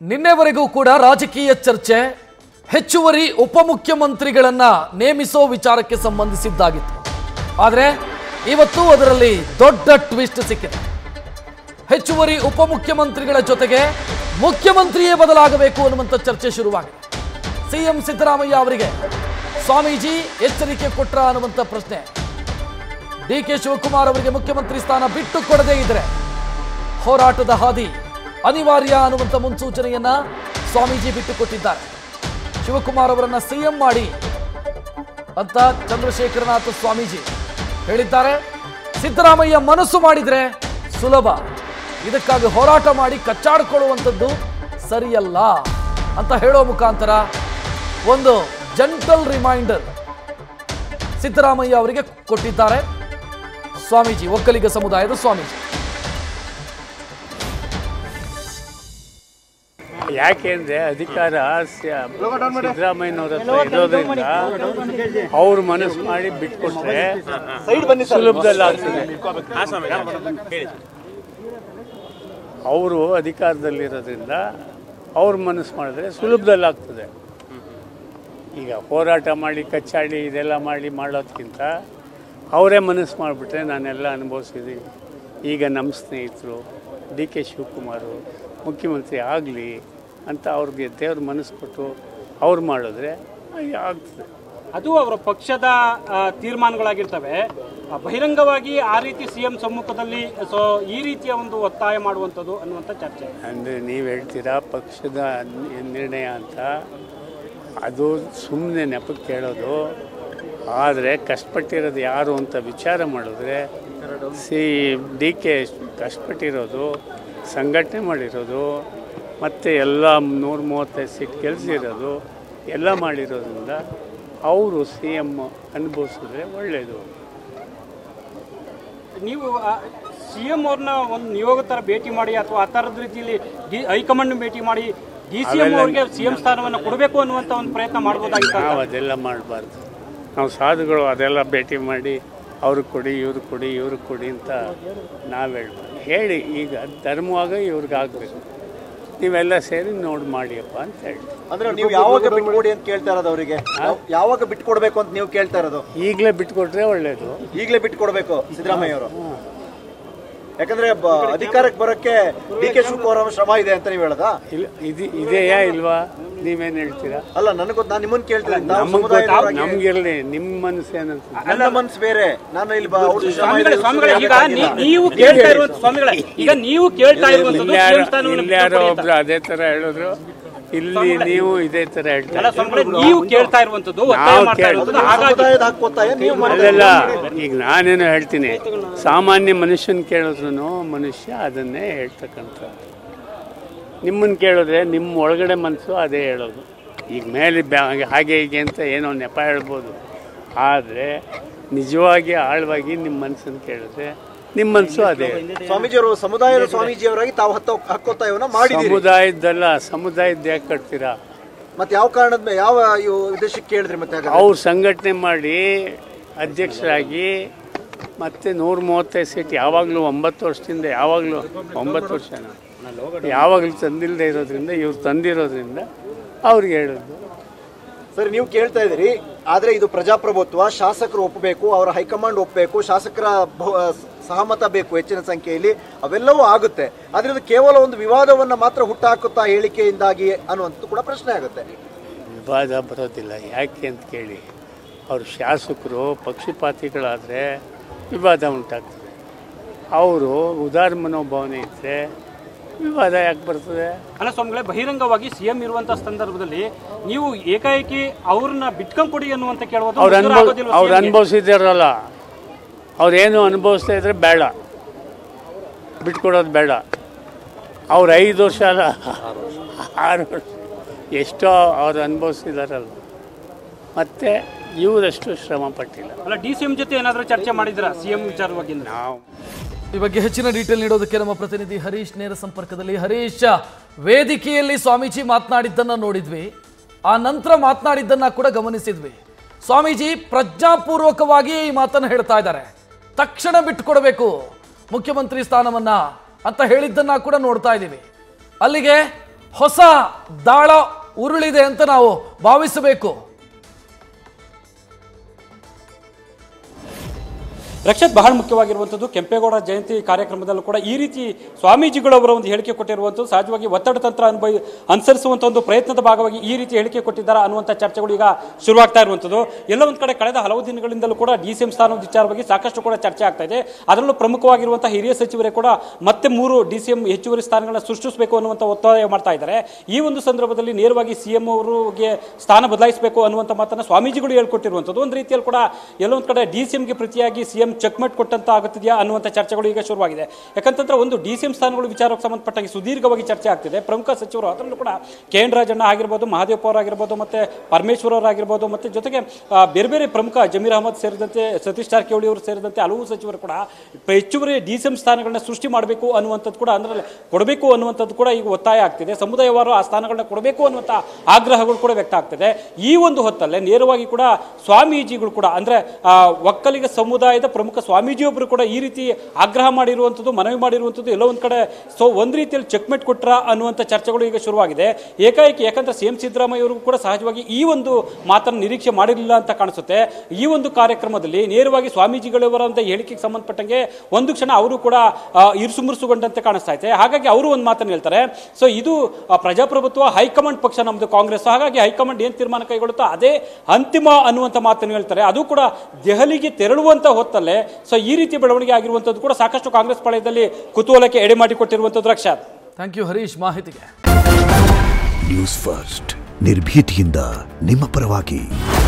ನಿನ್ನೆವರೆಗೂ ಕೂಡ ರಾಜಕೀಯ ಚರ್ಚೆ ಹೆಚ್ಚುವರಿ ಉಪಮುಖ್ಯಮಂತ್ರಿಗಳನ್ನ ನೇಮಿಸೋ ವಿಚಾರಕ್ಕೆ ಸಂಬಂಧಿಸಿದ್ದಾಗಿತ್ತು ಆದರೆ ಇವತ್ತು ಅದರಲ್ಲಿ ದೊಡ್ಡ ಟ್ವಿಸ್ಟ್ ಸಿಕ್ಕಿದೆ ಹೆಚ್ಚುವರಿ ಉಪಮುಖ್ಯಮಂತ್ರಿಗಳ ಜೊತೆಗೆ ಮುಖ್ಯಮಂತ್ರಿಯೇ ಬದಲಾಗಬೇಕು ಅನ್ನುವಂಥ ಚರ್ಚೆ ಶುರುವಾಗಿದೆ ಸಿಎಂ ಸಿದ್ದರಾಮಯ್ಯ ಅವರಿಗೆ ಸ್ವಾಮೀಜಿ ಎಚ್ಚರಿಕೆ ಕೊಟ್ರ ಅನ್ನುವಂಥ ಪ್ರಶ್ನೆ ಡಿ ಕೆ ಶಿವಕುಮಾರ್ ಅವರಿಗೆ ಮುಖ್ಯಮಂತ್ರಿ ಸ್ಥಾನ ಬಿಟ್ಟು ಕೊಡದೇ ಇದ್ರೆ ಹೋರಾಟದ ಹಾದಿ ಅನಿವಾರ್ಯ ಅನ್ನುವಂಥ ಮುನ್ಸೂಚನೆಯನ್ನ ಸ್ವಾಮೀಜಿ ಬಿಟ್ಟುಕೊಟ್ಟಿದ್ದಾರೆ ಶಿವಕುಮಾರ್ ಅವರನ್ನ ಸಿಎಂ ಮಾಡಿ ಅಂತ ಚಂದ್ರಶೇಖರನಾಥ ಸ್ವಾಮೀಜಿ ಹೇಳಿದ್ದಾರೆ ಸಿದ್ದರಾಮಯ್ಯ ಮನಸ್ಸು ಮಾಡಿದ್ರೆ ಸುಲಭ ಇದಕ್ಕಾಗಿ ಹೋರಾಟ ಮಾಡಿ ಕಚ್ಚಾಡಿಕೊಳ್ಳುವಂಥದ್ದು ಸರಿಯಲ್ಲ ಅಂತ ಹೇಳೋ ಮುಖಾಂತರ ಒಂದು ಜಂಟಲ್ ರಿಮೈಂಡರ್ ಸಿದ್ದರಾಮಯ್ಯ ಅವರಿಗೆ ಕೊಟ್ಟಿದ್ದಾರೆ ಸ್ವಾಮೀಜಿ ಒಕ್ಕಲಿಗ ಸಮುದಾಯದ ಸ್ವಾಮೀಜಿ ಯಾಕೆಂದ್ರೆ ಅಧಿಕಾರ ಸ- ಸಿದ್ದರಾಮಯ್ಯನವ್ರ ಹತ್ರ ಇರೋದ್ರಿಂದ ಅವ್ರು ಮನಸ್ಸು ಮಾಡಿ ಬಿಟ್ಕೊಟ್ರೆ ಸುಲಭದಲ್ಲಿ ಆಗ್ತದೆ ಅವರು ಅಧಿಕಾರದಲ್ಲಿರೋದ್ರಿಂದ ಅವ್ರು ಮನಸ್ಸು ಮಾಡಿದ್ರೆ ಸುಲಭದಲ್ಲಿ ಆಗ್ತದೆ ಈಗ ಹೋರಾಟ ಮಾಡಿ ಕಚ್ಚಾಡಿ ಇದೆಲ್ಲ ಮಾಡಿ ಮಾಡೋದಕ್ಕಿಂತ ಅವರೇ ಮನಸ್ಸು ಮಾಡಿಬಿಟ್ರೆ ನಾನೆಲ್ಲ ಅನುಭವಿಸಿದ್ದೀನಿ ಈಗ ನಮ್ಮ ಸ್ನೇಹಿತರು ಡಿ ಕೆ ಶಿವಕುಮಾರು ಮುಖ್ಯಮಂತ್ರಿ ಆಗಲಿ ಅಂತ ಅವ್ರಿಗೆ ದೇವ್ರ ಮನಸ್ಸು ಕೊಟ್ಟು ಅವ್ರು ಮಾಡಿದ್ರೆ ಆಗ್ತದೆ ಅದು ಅವರ ಪಕ್ಷದ ಆ, ತೀರ್ಮಾನಗಳಾಗಿರ್ತವೆ ಆ, ಬಹಿರಂಗವಾಗಿ ಆ ರೀತಿ ಸಿಎಂ ಸಮ್ಮುಖದಲ್ಲಿ ಸೊ ಈ ರೀತಿಯ ಒಂದು ಒತ್ತಾಯ ಮಾಡುವಂಥದ್ದು ಅನ್ನುವಂಥ ಚರ್ಚೆ ಅಂದರೆ ನೀವು ಹೇಳ್ತೀರಾ ಪಕ್ಷದ ನಿ- ನಿರ್ಣಯ ಅಂತ ಅದು ಸುಮ್ಮನೆ ನೆಪಕ್ಕೆ ಕೇಳೋದು ಆದರೆ ಕಷ್ಟಪಟ್ಟಿರೋದು ಯಾರು ಅಂತ ವಿಚಾರ ಮಾಡಿದ್ರೆ ಸಿ ಡಿ ಕೆ ಕಷ್ಟಪಟ್ಟಿರೋದು ಸಂಘಟನೆ ಮಾಡಿರೋದು ಮತ್ತು ಎಲ್ಲ ನೂರ ಮೂವತ್ತೈದು ಸೀಟ್ ಗೆಲ್ಸಿರೋದು ಎಲ್ಲ ಮಾಡಿರೋದ್ರಿಂದ ಅವರು ಸಿ ಎಮ್ ಅನುಭವಿಸಿದ್ರೆ ಒಳ್ಳೆಯದು ನೀವು ಸಿ ಎಂ ಅವ್ರನ್ನ ಒಂದು ನಿಯೋಗ ಥರ ಭೇಟಿ ಮಾಡಿ ಅಥವಾ ಆ ಥರದ ರೀತಿಯಲ್ಲಿ ಡಿ ಹೈಕಮಾಂಡ್ ಭೇಟಿ ಮಾಡಿ ಡಿ ಸಿ ಎಂ ಅವರಿಗೆ ಸಿ ಎಂ ಸ್ಥಾನವನ್ನು ಕೊಡಬೇಕು ಅನ್ನುವಂಥ ಒಂದು ಪ್ರಯತ್ನ ಮಾಡ್ಬೋದಾಗಿತ್ತು ನಾವು ಅದೆಲ್ಲ ಮಾಡಬಾರ್ದು ನಾವು ಸಾಧುಗಳು ಅದೆಲ್ಲ ಭೇಟಿ ಮಾಡಿ ಅವ್ರಿಗೆ ಕೊಡಿ ಇವ್ರಿಗೆ ಕೊಡಿ ಇವ್ರಿಗೆ ಕೊಡಿ ಅಂತ ನಾವು ಹೇಳ್ಬಾರ್ದು ಹೇಳಿ ಈಗ ಧರ್ಮವಾಗ ಇವ್ರಿಗೆ ಆಗಬೇಕು ನೀವೆಲ್ಲ ಸೇರಿ ನೋಡಿ ಮಾಡಿಯಪ್ಪ ಅಂತ ಹೇಳಿ ಅಂದ್ರೆ ನೀವು ಯಾವಾಗ ಬಿಟ್ಕೊಡಿ ಅಂತ ಕೇಳ್ತಾ ಇರೋದು ಅವರಿಗೆ ಯಾವಾಗ ಬಿಟ್ಕೊಡ್ಬೇಕು ಅಂತ ನೀವು ಕೇಳ್ತಾ ಇರೋದು ಈಗಲೇ ಬಿಟ್ಕೊಟ್ರೆ ಒಳ್ಳೆಯದು ಈಗಲೇ ಬಿಟ್ಕೊಡ್ಬೇಕು ಸಿದ್ದರಾಮಯ್ಯ ಅವರು ಯಾಕಂದ್ರೆ ಬ- ಅಧಿಕಾರಕ್ಕೆ ಬರಕ್ಕೆ ಡಿ ಕೆ ಶಿವಕುಮಾರ್ ಅವರ ಶ್ರಮ ಇದೆ ಅಂತ ನೀವು ಹೇಳದಾ ಇಲ್ಲ ಇದು ಇದೆಯಾ ಇಲ್ವಾ ನೀವೇನು ಹೇಳ್ತೀರಾ ಅಲ್ಲ ನನಗೂ ನಾನು ನಿಮ್ಮನ್ನ ಕೇಳ್ತೀನಿ ನಾವು ನಮಗೆ ಸಮುದಾಯದವರಾಗಿ ನಮಗಿರಲಿ ನಿಮ್ಮ ಮನಸ್ಸು ಏನಂತ ನನ್ನ ಮನ್ಸು ಬೇರೆ ನಾನು ಇಲ್ಲಿ ಬ- ಅವ್ರದ್ದು ಶ್ರಮ ಸ್ವಾಮಿಗಳೇ ಇದೆ, ಸ್ವಾಮಿಗಳೇ ಈಗ ಬೇಕಾಗಿಲ್ಲ. ನೀ- ನೀವು ಕೇಳ್ತಾ ಇರುವಂತ ಸ್ವಾಮಿಗಳೇ ಈಗ ನೀವು ಕೇಳ್ತಾ ಇರುವಂತದ್ದು ಇಲ್ಲಾರೋ ಸಿಎಂ ಸ್ಥಾನವನ್ನು ಇಲ್ಲಾರೋ ಬಿಟ್ಟುಕೊಡಿ ಅಂತ. ಒಬ್ರು ಅದೇ ಥರ ಹೇಳಿದ್ರು ಇಲ್ಲಿ ನೀವು ಇದೇ ಥರ ಅಲ್ಲ ಹೇಳ್ತಾರೆ ಸ್ವಾಮಿಗಳೇ ನೀವು ಕೇಳ್ತಾ ಇರುವಂತದ್ದು ಒತ್ತಾಯ ನಾವು ಮಾಡ್ತಾ ಕೇಳ್- ಇರುವಂತದ್ದು ನಿಮ್ಮ ಹಾಗಾಗಿ ಸಮುದಾಯದ ಹಕ್ಕು ಒತ್ತಾಯ ನೀವು ಮಾಡ್ತಾ ಅಲ್ಲೆಲ್ಲ ಈಗ ನಾನೇನು ಹೇಳ್ತೀನಿ ಸಾಮಾನ್ಯ ಮನುಷ್ಯನ ಕೇಳಿದ್ರು ಮನುಷ್ಯ ಅದನ್ನೇ ಹೇಳ್ತಕ್ಕಂಥ ನಿಮ್ಮನ್ನು ಕೇಳಿದ್ರೆ ನಿಮ್ಮ ಒಳಗಡೆ ಮನಸ್ಸು ಅದೇ ಹೇಳೋದು ಈಗ ಮೇಲೆ ಬ್ಯಾ- ಹಾಗೆ ಹೀಗೆ ಅಂತ ಏನೋ ನೆಪ ಹೇಳ್ಬೋದು ಆದರೆ ನಿಜವಾಗಿ ಆಳವಾಗಿ ನಿಮ್ಮ ಮನಸ್ಸನ್ನು ಕೇಳಿದ್ರೆ ನಿಮ್ಮ ಮನಸ್ಸು ಅದೇ ಹೇಳೋದು. ಸ್ವಾಮೀಜಿಯವರು ಸಮುದಾಯದ ಸ್ವಾಮೀಜಿಯವರಾಗಿ ತಾವು ಹತ್ತು ಹಕ್ಕೊತ್ತಾಯವನ್ನ ಮಾಡಿದ್ದೀರಿ ಸಮುದಾಯದ್ದಲ್ಲ ಸಮುದಾಯದ ಯಾಕೆ ಕಟ್ತೀರಾ ಮತ್ತೆ ಯಾವ ಕಾರಣದ ಮೇಲೆ ಯಾವ ಇವು ಉದ್ದೇಶಕ್ಕೆ ಕೇಳಿದ್ರಿ ಮತ್ತೆ ಹಾಗಾದ್ರೆ? ಅವ್ರು ಸಂಘಟನೆ ಮಾಡಿ ಅಧ್ಯಕ್ಷರಾಗಿ ಮತ್ತೆ ನೂರ ಮೂವತ್ತೈದು ಸೀಟ್ ಯಾವಾಗಲೂ ಒಂಬತ್ತು ವರ್ಷದಿಂದ ಯಾವಾಗಲೂ ಒಂಬತ್ತು ವರ್ಷನ ಯಾವಾಗಲೂ ತಂದಿಲ್ಲದೆ ಇರೋದ್ರಿಂದ ಇವ್ರು ತಂದಿರೋದ್ರಿಂದ ಅವ್ರಿಗೆ ಹೇಳೋದು ಸರಿ ನೀವು ಕೇಳ್ತಾ ಇದ್ದೀರಿ ಆದ್ರೆ ಇದು ಪ್ರಜಾಪ್ರಭುತ್ವ ಶಾಸಕರು ಒಪ್ಪಬೇಕು ಅವರ ಹೈಕಮಾಂಡ್ ಒಪ್ಪಬೇಕು ಶಾಸಕರ ಬಹು- ಸಹಮತ ಬೇಕು ಹೆಚ್ಚಿನ ಸಂಖ್ಯೆಯಲ್ಲಿ ಅವೆಲ್ಲವೂ ಆಗುತ್ತೆ ಆದ್ರೆ ಇದು ಕೇವಲ ಒಂದು ವಿವಾದವನ್ನ ಮಾತ್ರ ಹುಟ್ಟಾಕುತ್ತಾ ಹೇಳಿಕೆಯಿಂದಾಗಿ ಅನ್ನುವಂಥದ್ದು ಕೂಡ ಪ್ರಶ್ನೆ ಆಗುತ್ತೆ ವಿವಾದ ಬರೋದಿಲ್ಲ ಯಾಕೆ ಅಂತ ಕೇಳಿ ಅವರು ಶಾಸಕರು ಪಕ್ಷಪಾತಿಗಳಾದರೆ ವಿವಾದ ಉಂಟಾಗ್ತದೆ ಅವರು ಉದಾರ ಮನೋಭಾವನೆ ಇದ್ದರೆ ವಿವಾದ ಯಾಕೆ ಬರ್ತದೆ ಅಲ್ಲ ಸ್ವಾಮಿಗಳೇ ಬಹಿರಂಗವಾಗಿ ಸಿಎಂ ಇರುವಂತ ಸಂದರ್ಭದಲ್ಲಿ ನೀವು ಏಕಾಏಕಿ ಅವ್ರನ್ನ ಬಿಟ್ಕೊಂಡ್ಕೊಡಿ ಅನ್ನುವಂತ ಕೇಳುವುದು ಅವ್ರು ಮುಜುಗರ ಅನುಭವ ಆಗೋದಿಲ್ವಾ ಅವ್ರು CM ಗೆ? ಅನುಭವಿಸಿದಾರಲ್ಲ ಅವ್ರೇನು ಅನುಭವಿಸ್ತಾ ಇದ್ರೆ ಬೇಡ ಬಿಟ್ಕೊಡೋದು ಬೇಡ ಅವ್ರು ಐದು ವರ್ಷ ಅಲ್ಲ ಆರು ವರ್ಷ ಎಷ್ಟೋ ಅವ್ರು ಅನುಭವಿಸಿದಾರಲ್ಲ ಮತ್ತೆ ಇವರಷ್ಟು ಶ್ರಮ ಪಟ್ಟಿಲ್ಲ ಅಲ್ಲ ಡಿ ಸಿ ಎಂ ಜೊತೆ ಏನಾದ್ರೂ ಚರ್ಚೆ ಮಾಡಿದ್ರ ಸಿಎಂ ವಿಚಾರವಾಗಿ ನಾವು ಈ ಬಗ್ಗೆ ಹೆಚ್ಚಿನ ಡೀಟೇಲ್ ನೀಡೋದಕ್ಕೆ ನಮ್ಮ ಪ್ರತಿನಿಧಿ ಹರೀಶ್ ನೇರ ಸಂಪರ್ಕದಲ್ಲಿ ಹರೀಶ್ ವೇದಿಕೆಯಲ್ಲಿ ಸ್ವಾಮೀಜಿ ಮಾತನಾಡಿದ್ದನ್ನ ನೋಡಿದ್ವಿ ಆ ನಂತರ ಮಾತನಾಡಿದ್ದನ್ನ ಕೂಡ ಗಮನಿಸಿದ್ವಿ ಸ್ವಾಮೀಜಿ ಪ್ರಜ್ಞಾಪೂರ್ವಕವಾಗಿ ಈ ಮಾತನ್ನು ಹೇಳ್ತಾ ಇದ್ದಾರೆ ತಕ್ಷಣ ಬಿಟ್ಟುಕೊಡಬೇಕು ಮುಖ್ಯಮಂತ್ರಿ ಸ್ಥಾನವನ್ನ ಅಂತ ಹೇಳಿದ್ದನ್ನ ಕೂಡ ನೋಡ್ತಾ ಇದ್ದೀವಿ ಅಲ್ಲಿಗೆ ಹೊಸ ದಾಳ ಉರುಳಿದೆ ಅಂತ ನಾವು ಭಾವಿಸಬೇಕು ರಕ್ಷತ್ ಬಹಳ ಮುಖ್ಯವಾಗಿರುವಂಥದ್ದು ಕೆಂಪೇಗೌಡ ಜಯಂತಿ ಕಾರ್ಯಕ್ರಮದಲ್ಲೂ ಕೂಡ ಈ ರೀತಿ ಸ್ವಾಮೀಜಿಗಳವರ ಒಂದು ಹೇಳಿಕೆ ಕೊಟ್ಟಿರುವಂಥದ್ದು ಸಹಜವಾಗಿ ಒತ್ತಡ ತಂತ್ರ ಅನುಭವಿ ಅನುಸರಿಸುವಂಥ ಒಂದು ಪ್ರಯತ್ನದ ಭಾಗವಾಗಿ ಈ ರೀತಿ ಹೇಳಿಕೆ ಕೊಟ್ಟಿದ್ದಾರೆ ಅನ್ನುವಂಥ ಚರ್ಚೆಗಳು ಈಗ ಶುರುವಾಗ್ತಾ ಇರುವಂಥದ್ದು ಎಲ್ಲ ಒಂದು ಕಡೆ ಕಳೆದ ಹಲವು ದಿನಗಳಿಂದಲೂ ಕೂಡ ಡಿ ಸಿ ಎಂ ಸ್ಥಾನದ ವಿಚಾರವಾಗಿ ಸಾಕಷ್ಟು ಕೂಡ ಚರ್ಚೆ ಆಗ್ತಾ ಇದೆ ಅದರಲ್ಲೂ ಪ್ರಮುಖವಾಗಿರುವಂಥ ಹಿರಿಯ ಸಚಿವರೇ ಕೂಡ ಮತ್ತೆ ಮೂರು ಡಿ ಸಿ ಎಂ ಹೆಚ್ಚುವರಿ ಸ್ಥಾನಗಳನ್ನ ಸೃಷ್ಟಿಸಬೇಕು ಅನ್ನುವಂಥ ಒತ್ತಾಯ ಮಾಡ್ತಾ ಇದ್ದಾರೆ ಈ ಒಂದು ಸಂದರ್ಭದಲ್ಲಿ ನೇರವಾಗಿ ಸಿ ಎಂ ಅವರಿಗೆ ಸ್ಥಾನ ಬದಲಾಯಿಸಬೇಕು ಅನ್ನುವಂಥ ಮಾತನ್ನ ಸ್ವಾಮೀಜಿಗಳು ಹೇಳ್ಕೊಟ್ಟಿರುವಂಥದ್ದು ಒಂದು ರೀತಿಯಲ್ಲಿ ಕೂಡ ಎಲ್ಲೊಂದು ಕಡೆ ಡಿ ಸಿ ಎಂಗೆ ಪ್ರತಿಯಾಗಿ ಸಿ ಎಂ ಚೆಕ್ಮೆಟ್ ಕೊಟ್ಟಂತ ಆಗುತ್ತಿದೆಯಾ ಅನ್ನುವಂಥ ಚರ್ಚೆಗಳು ಈಗ ಶುರುವಾಗಿದೆ ಯಾಕಂತಂದ್ರೆ ಒಂದು ಡಿ ಸಿ ಎಂ ಸ್ಥಾನಗಳು ವಿಚಾರಕ್ಕೆ ಸಂಬಂಧಪಟ್ಟಾಗಿ ಸುದೀರ್ಘವಾಗಿ ಚರ್ಚೆ ಆಗ್ತಿದೆ ಪ್ರಮುಖ ಸಚಿವರು ಅದರಲ್ಲೂ ಕೂಡ ಕೆ ಎನ್ ರಾಜಣ್ಣ ಆಗಿರ್ಬೋದು ಮಹಾದೇವಪ್ಪ ಅವರಾಗಿರ್ಬೋದು ಮತ್ತೆ ಪರಮೇಶ್ವರ್ ಅವರಾಗಿರ್ಬೋದು ಮತ್ತೆ ಜೊತೆಗೆ ಆ, ಬೇರೆ ಬೇರೆ ಪ್ರಮುಖ ಜಮೀರ್ ಅಹಮದ್ ಸೇರಿದಂತೆ ಸತೀಶ್ ಜಾರಕಿಹೊಳಿ ಅವರು ಸೇರಿದಂತೆ ಹಲವು ಸಚಿವರು ಕೂಡ ಹೆಚ್ಚುವರಿ ಡಿ ಸಿ ಎಂ ಸ್ಥಾನಗಳನ್ನ ಸೃಷ್ಟಿ ಮಾಡಬೇಕು ಅನ್ನುವಂಥದ್ದು ಕೂಡ ಅಂದ್ರೆ ಕೊಡಬೇಕು ಅನ್ನುವಂಥದ್ದು ಕೂಡ ಈಗ ಒತ್ತಾಯ ಆಗ್ತಿದೆ ಸಮುದಾಯವಾರು ಆ ಸ್ಥಾನಗಳನ್ನ ಕೊಡಬೇಕು ಅನ್ನುವಂಥ ಆಗ್ರಹಗಳು ಕೂಡ ವ್ಯಕ್ತ ಆಗ್ತಿದೆ ಈ ಒಂದು ಹೊತ್ತಲ್ಲೇ ನೇರವಾಗಿ ಕೂಡ ಸ್ವಾಮೀಜಿಗಳು ಕೂಡ ಅಂದ್ರೆ ಆ, ಒಕ್ಕಲಿಗ ಸಮುದಾಯದ ಪ್ರಮುಖ ಸ್ವಾಮೀಜಿಯೊಬ್ಬರು ಕೂಡ ಈ ರೀತಿ ಆಗ್ರಹ ಮಾಡಿರುವಂಥದ್ದು ಮನವಿ ಮಾಡಿರುವಂಥದ್ದು ಎಲ್ಲೋ ಒಂದು ಕಡೆ ಸೊ ಒಂದು ರೀತಿಯಲ್ಲಿ ಚೆಕ್ಮೆಟ್ ಕೊಟ್ರ ಅನ್ನುವಂಥ ಚರ್ಚೆಗಳು ಈಗ ಶುರುವಾಗಿದೆ ಏಕಾಏಕಿ ಯಾಕಂದ್ರೆ ಸಿ ಎಂ ಸಿದ್ದರಾಮಯ್ಯ ಅವರು ಕೂಡ ಸಹಜವಾಗಿ ಈ ಒಂದು ಮಾತನ್ನು ನಿರೀಕ್ಷೆ ಮಾಡಿರಲಿಲ್ಲ ಅಂತ ಕಾಣಿಸುತ್ತೆ ಈ ಒಂದು ಕಾರ್ಯಕ್ರಮದಲ್ಲಿ ನೇರವಾಗಿ ಸ್ವಾಮೀಜಿಗಳವರ ಒಂದು ಹೇಳಿಕೆಗೆ ಸಂಬಂಧಪಟ್ಟಂಗೆ ಒಂದು ಕ್ಷಣ ಅವರು ಕೂಡ ಆ, ಇರುಸುಮುರುಸುಗೊಂಡಂತೆ ಕಾಣಿಸ್ತಾ ಇದೆ ಹಾಗಾಗಿ ಅವರು ಒಂದು ಮಾತನ್ನು ಹೇಳ್ತಾರೆ ಸೊ ಇದು ಆ, ಪ್ರಜಾಪ್ರಭುತ್ವ ಹೈಕಮಾಂಡ್ ಪಕ್ಷ ನಮ್ಮದು ಕಾಂಗ್ರೆಸ್ ಹಾಗಾಗಿ ಹೈಕಮಾಂಡ್ ಏನು ತೀರ್ಮಾನ ಕೈಗೊಳ್ಳುತ್ತೋ ಅದೇ ಅಂತಿಮ ಅನ್ನುವಂಥ ಮಾತನ್ನು ಹೇಳ್ತಾರೆ ಅದು ಕೂಡ ದೆಹಲಿಗೆ ತೆರಳುವಂಥ ಹೊತ್ತಲ್ಲೇ ಸೊ ಈ ರೀತಿ ಬೆಳವಣಿಗೆ ಆಗಿರುವಂಥದ್ದು ಕೂಡ ಸಾಕಷ್ಟು ಕಾಂಗ್ರೆಸ್ ಪಾಳ್ಯದಲ್ಲಿ ಕುತೂಹಲಕ್ಕೆ ಎಡೆ ಮಾಡಿಕೊಟ್ಟಿರುವಂಥದ್ದು ರಕ್ಷಾತ್ ಥ್ಯಾಂಕ್ ಯು ಹರೀಶ್ ಮಾಹಿತಿಗೆ ನ್ಯೂಸ್ ಫಸ್ಟ್ ನಿರ್ಭೀತಿಯಿಂದ ನಿಮ್ಮ ಪರವಾಗಿ